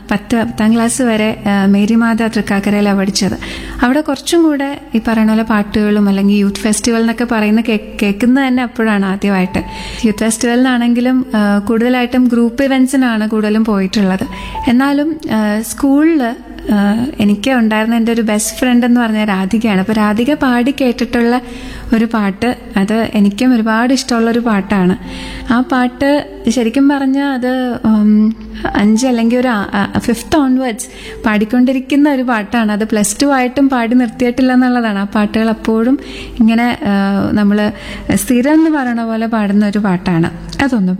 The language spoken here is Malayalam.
പത്ത് പത്താം ക്ലാസ് വരെ ആ, മേരിമാത തൃക്കാക്കരയിലാണ് പഠിച്ചത് അവിടെ കുറച്ചും കൂടെ ഈ പറയുന്ന പോലെ പാട്ടുകളും അല്ലെങ്കിൽ യൂത്ത് ഫെസ്റ്റിവൽ എന്നൊക്കെ പറയുന്ന കേ- കേൾക്കുന്നത് തന്നെ അപ്പോഴാണ് ആദ്യമായിട്ട് യൂത്ത് ഫെസ്റ്റിവലിനാണെങ്കിലും ആ, കൂടുതലായിട്ടും ഗ്രൂപ്പ് ഇവൻസിനാണ് കൂടുതലും പോയിട്ടുള്ളത് എന്നാലും സ്കൂളിൽ എനിക്ക് ഉണ്ടായിരുന്ന എൻ്റെ ഒരു ബെസ്റ്റ് ഫ്രണ്ട് എന്ന് പറഞ്ഞാൽ രാധികയാണ് അപ്പോൾ രാധിക പാടി കേട്ടിട്ടുള്ള ഒരു പാട്ട് അത് എനിക്കും ഒരുപാട് ഇഷ്ടമുള്ള ഒരു പാട്ടാണ് ആ പാട്ട് ശരിക്കും പറഞ്ഞാൽ അത് ഉം, അഞ്ച് അല്ലെങ്കിൽ ഒരു ഫിഫ്ത്ത് ഓൺവേർഡ്സ് പാടിക്കൊണ്ടിരിക്കുന്ന ഒരു പാട്ടാണ് അത് പ്ലസ് ടു ആയിട്ടും പാടി നിർത്തിയിട്ടില്ല എന്നുള്ളതാണ് ആ പാട്ടുകൾ അപ്പോഴും ഇങ്ങനെ നമ്മൾ സ്ഥിരം എന്ന് പറയണ പോലെ പാടുന്ന ഒരു പാട്ടാണ് അതൊന്ന്